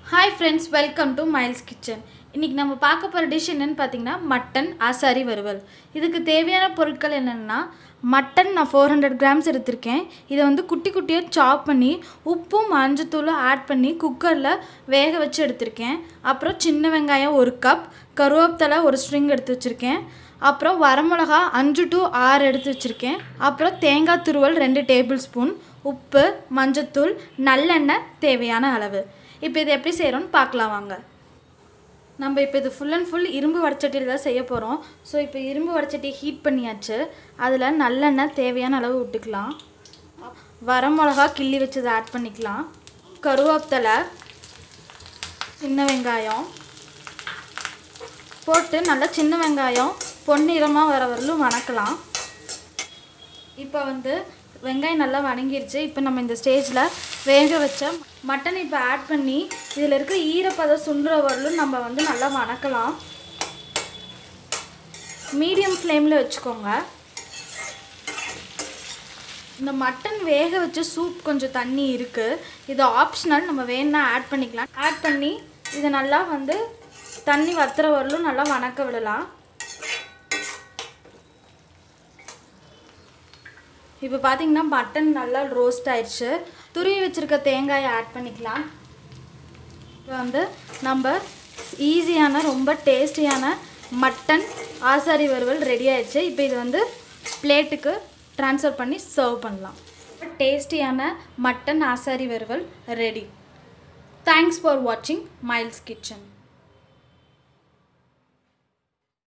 hi friends welcome to miles kitchen இன்றைக்கி நம்ம பார்க்க போகிற டிஷ் என்னென்னு பார்த்தீங்கன்னா மட்டன் ஆசாரி வறுவல் இதுக்கு தேவையான பொருட்கள் என்னென்னா மட்டன் நான் ஃபோர் ஹண்ட்ரட் கிராம்ஸ் எடுத்திருக்கேன் இதை வந்து குட்டி குட்டியாக சாப் பண்ணி உப்பும் மஞ்சத்தூளும் ஆட் பண்ணி குக்கரில் வேக வச்சு எடுத்திருக்கேன் அப்புறம் சின்ன வெங்காயம் ஒரு கப் கருவேப்பிலை ஒரு ஸ்ட்ரிங் எடுத்து வச்சுருக்கேன் அப்புறம் வரமிளகா அஞ்சு டு ஆறு எடுத்து வச்சுருக்கேன் அப்புறம் தேங்காய் துருவல் ரெண்டு டேபிள் ஸ்பூன் உப்பு மஞ்சத்தூள் நல்லெண்ணெய் தேவையான அளவு இப்போ இது எப்படி செய்கிறோன்னு பார்க்கலாம் வாங்க நம்ம இப்போ இது ஃபுல் அண்ட் ஃபுல் இரும்பு வடச்சட்டியில் தான் செய்ய போகிறோம் ஸோ இப்போ இரும்பு வடச்சட்டி ஹீட் பண்ணியாச்சு அதில் நல்லெண்ணெய் தேவையான அளவு விட்டுக்கலாம் வரமிளகா கிள்ளி வச்சதை ஆட் பண்ணிக்கலாம் கருவேப்பிலை சின்ன வெங்காயம் போட்டு நல்லா சின்ன வெங்காயம் பொன்னிறமாக வர வரலும் வணக்கலாம் இப்போ வந்து வெங்காயம் நல்லா வணங்கிருச்சு இப்போ நம்ம இந்த ஸ்டேஜில் வேக வச்ச மட்டன் இப்போ ஆட் பண்ணி இதில் இருக்கிற ஈரப்பதம் சுண்டுற வரலும் நம்ம வந்து நல்லா வணக்கலாம் மீடியம் ஃப்ளேமில் வச்சுக்கோங்க இந்த மட்டன் வேக வச்ச சூப் கொஞ்சம் தண்ணி இருக்குது இது ஆப்ஷனல் நம்ம வேணுன்னா ஆட் பண்ணிக்கலாம் ஆட் பண்ணி இதை நல்லா வந்து தண்ணி வத்துற வரலும் நல்லா வணக்க விடலாம் இப்போ பார்த்தீங்கன்னா மட்டன் நல்லா ரோஸ்ட் ஆயிடுச்சு துருவி வச்சுருக்க தேங்காயை ஆட் பண்ணிக்கலாம் இப்போ வந்து நம்ம ஈஸியான ரொம்ப டேஸ்டியான மட்டன் ஆசாரி வறுவல் ரெடி ஆயிடுச்சு இப்போ இது வந்து பிளேட்டுக்கு ட்ரான்ஸ்ஃபர் பண்ணி சர்வ் பண்ணலாம் டேஸ்டியான மட்டன் ஆசாரி வறுவல் ரெடி தேங்க்ஸ் ஃபார் வாட்சிங் மைல்ஸ் கிச்சன்